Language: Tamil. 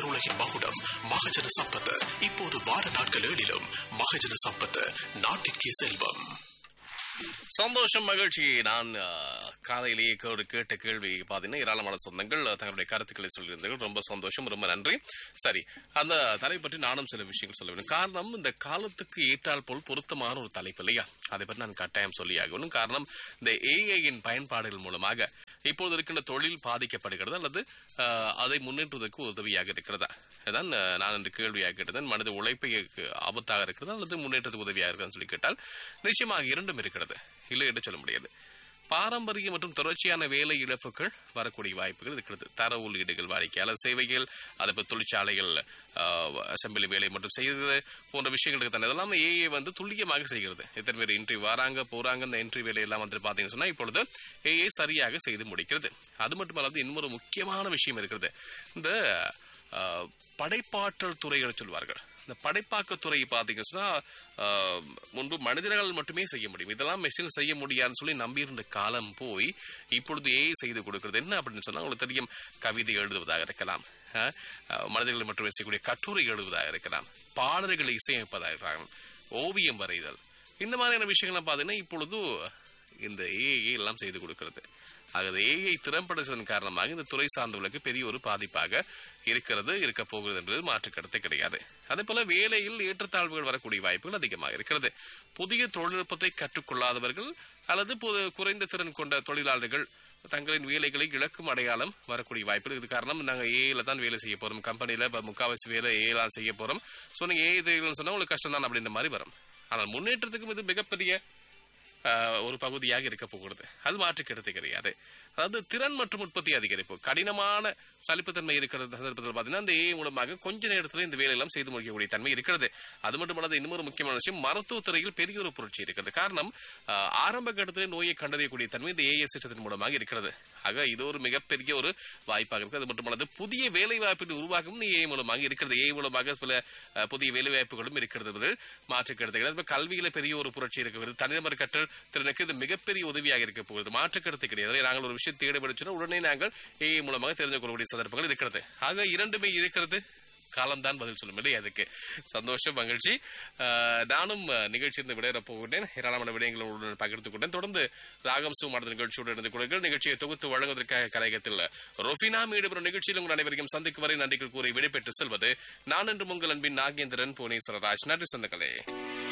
உலகின் மகுடம் மகஜன சம்பத் இப்போது வார நாட்கள் ஏழிலும் மகஜன சம்பத் நாட்டிற்கே செல்வம் சந்தோஷம் மகிழ்ச்சி நான் ஆ, காலையிலேயே ஒரு கேட்ட கேள்வி பார்த்தீங்கன்னா ஏராளமான சொந்தங்கள் தங்களுடைய கருத்துக்களை சொல்லியிருந்தார்கள் ரொம்ப சந்தோஷம் ரொம்ப நன்றி சரி அந்த தலைப்பு பற்றி நானும் சில விஷயங்கள் சொல்ல வேண்டும் காரணம் இந்த காலத்துக்கு ஏற்றால் போல் பொருத்தமான ஒரு தலைப்பு இல்லையா அதை பற்றி நான் கட்டாயம் சொல்லியாகணும் காரணம் இந்த ஏஐயின் பயன்பாடுகள் மூலமாக இப்போது இருக்கின்ற தொழில் பாதிக்கப்படுகிறது அல்லது ஆ, அதை முன்னேற்றுவதற்கு உதவியாக இருக்கிறதா அதான் ஆ, நான் இன்று கேள்வியாக கேட்டதன் மனித உழைப்பை ஆபத்தாக இருக்கிறதா அல்லது முன்னேற்றத்துக்கு உதவியாக இருக்கிறதுன்னு சொல்லி கேட்டால் நிச்சயமாக இரண்டும் இருக்கிறது இல்லை என்று சொல்ல முடியாது பாரம்பரிய மற்றும் தொடர்ச்சியான வேலை இழப்புகள் வரக்கூடிய வாய்ப்புகள் இருக்கிறது தர உள்ளீடுகள் வாடிக்கையாளர் சேவைகள் அதை போல் தொழிற்சாலைகள் அசம்பிளி வேலை மற்றும் செய்கிறது போன்ற விஷயங்கள் இருக்கு இதெல்லாம் ஏஏ வந்து துல்லியமாக செய்கிறது எத்தனை பேர் இன்ட்ரி வராங்க போறாங்க இந்த என்ட்ரி வேலையெல்லாம் வந்து பார்த்தீங்கன்னு சொன்னா இப்பொழுது ஏஏ சரியாக செய்து முடிக்கிறது அது மட்டுமல்லாது இன்னொரு முக்கியமான விஷயம் இருக்கிறது இந்த ஆஹ், படைப்பாற்றல் துறைகள் சொல்வார்கள் இந்த படைப்பாக்கத் துறை பார்த்தீங்கன்னு சொன்னா ஆஹ், முன்பு மனிதர்கள் மட்டுமே செய்ய முடியும் இதெல்லாம் மெஷின் செய்ய முடியாதுன்னு சொல்லி நம்பியிருந்த காலம் போய் இப்பொழுது ஏஐ செய்து கொடுக்கிறது என்ன அப்படின்னு சொன்னா உங்களுக்கு தெரியும் கவிதை எழுதுவதாக இருக்கலாம் ஆஹ், ஆஹ், மனிதர்கள் மட்டுமே செய்யக்கூடிய கட்டுரை எழுதுவதாக இருக்கலாம் பாடல்களை இசையமைப்பதாக இருக்கலாம் ஓவியம் வரைதல் இந்த மாதிரியான விஷயங்கள்லாம் பார்த்தீங்கன்னா இப்பொழுது இந்த ஏஐ எல்லாம் செய்து கொடுக்கிறது ஆகவே ஏஐ திறம்படுவதன் காரணமாக இந்த துறை சார்ந்தவர்களுக்கு பெரிய ஒரு பாதிப்பாக இருக்கிறது இருக்க போகிறது என்பது மாற்று கருத்து கிடையாது அதே போல வேலையில் ஏற்றத்தாழ்வுகள் வரக்கூடிய வாய்ப்புகள் அதிகமாக இருக்கிறது புதிய தொழில்நுட்பத்தை கற்றுக்கொள்ளாதவர்கள் அல்லது பொது- குறைந்த திறன் கொண்ட தொழிலாளர்கள் தங்களின் வேலைகளை இழக்கும் அடையாளம் வரக்கூடிய வாய்ப்புகள் இது காரணம் நாங்கள் ஏஐல தான் வேலை செய்ய போறோம் கம்பெனியில் இப்போ முக்காவாசி வேலை ஏஐலாம் செய்ய போறோம் ஸோ நீங்கள் ஏஐ தெரியலன்னு சொன்னால் உங்களுக்கு கஷ்டம் தான் அப்படின்ற மாதிரி வரும் ஆனால் முன்னேற்றத்துக்கும் இது மிகப்பெரிய ஆஹ், ஒரு பகுதியாக இருக்க போகிறது அது மாற்று கருத்து கிடையாது அதாவது திறன் மற்றும் உற்பத்தி அதிகரிப்பு கடினமான சலிப்புத்தன்மை இருக்கிற சந்தர்ப்பத்தில் பார்த்தீங்கன்னா இந்த ஏஐ மூலமாக கொஞ்ச நேரத்தில் இந்த வேலையெல்லாம் செய்து முடிக்கக்கூடிய தன்மை இருக்கிறது அது மட்டுமல்லாது இன்னொரு முக்கியமான விஷயம் மருத்துவத்துறையில் பெரிய ஒரு புரட்சி இருக்கிறது காரணம் ஆஹ், ஆரம்ப கட்டத்திலே நோயை கண்டறியக்கூடிய தன்மை இந்த ஏஐ சிஸ்டத்தின் மூலமாக இருக்கிறது ஆக இது ஒரு மிகப்பெரிய ஒரு வாய்ப்பாக இருக்கு அது மட்டுமல்லாது புதிய வேலை வாய்ப்பின் உருவாக்கம் ஏஐ மூலமாக இருக்கிறது ஏஐ மூலமாக சில அஹ், புதிய வேலை வாய்ப்புகளும் இருக்கிறது என்பதில் மாற்று கருத்து கிடையாது இப்ப கல்வியில பெரிய ஒரு புரட்சி இருக்கிறது தனிநபர் கற்றல் திறனுக்கு இது மிகப்பெரிய உதவியாக இருக்க போகிறது மாற்று கருத்து கிடையாது நாங்கள் ஒரு விஷயம் தேடப்படுச்சுன்னா உடனே நாங்கள் ஏஐ மூலமாக தெரிந்து கொள்ளக்கூடிய சந்தர்ப்பங்கள் இருக்கிறது ஆக இரண்டுமே இருக்கிறது காலம்தான் பதில் சொல்லும் இல்லையா அதுக்கு சந்தோஷம் மகிழ்ச்சி அஹ், நானும் அஹ், நிகழ்ச்சியிலிருந்து விடையற போகிறேன் ஏராளமான விடயங்களுடன் பகிர்ந்து கொண்டேன் தொடர்ந்து ராகம் சூ மாடல் நிகழ்ச்சியோடு இருந்து கொள்ளுங்கள் நிகழ்ச்சியை தொகுத்து வழங்குவதற்காக கலையகத்தில் ரொஃபினா மீடுபெறும் நிகழ்ச்சியில் உங்கள் அனைவரையும் சந்திக்கும் வரை நன்றிகள் கூறி விடைபெற்று செல்வது நான் என்று உங்கள் அன்பின் நாகேந்திரன் புவனேஸ்வரராஜ் நன்றி சொந்தங்களே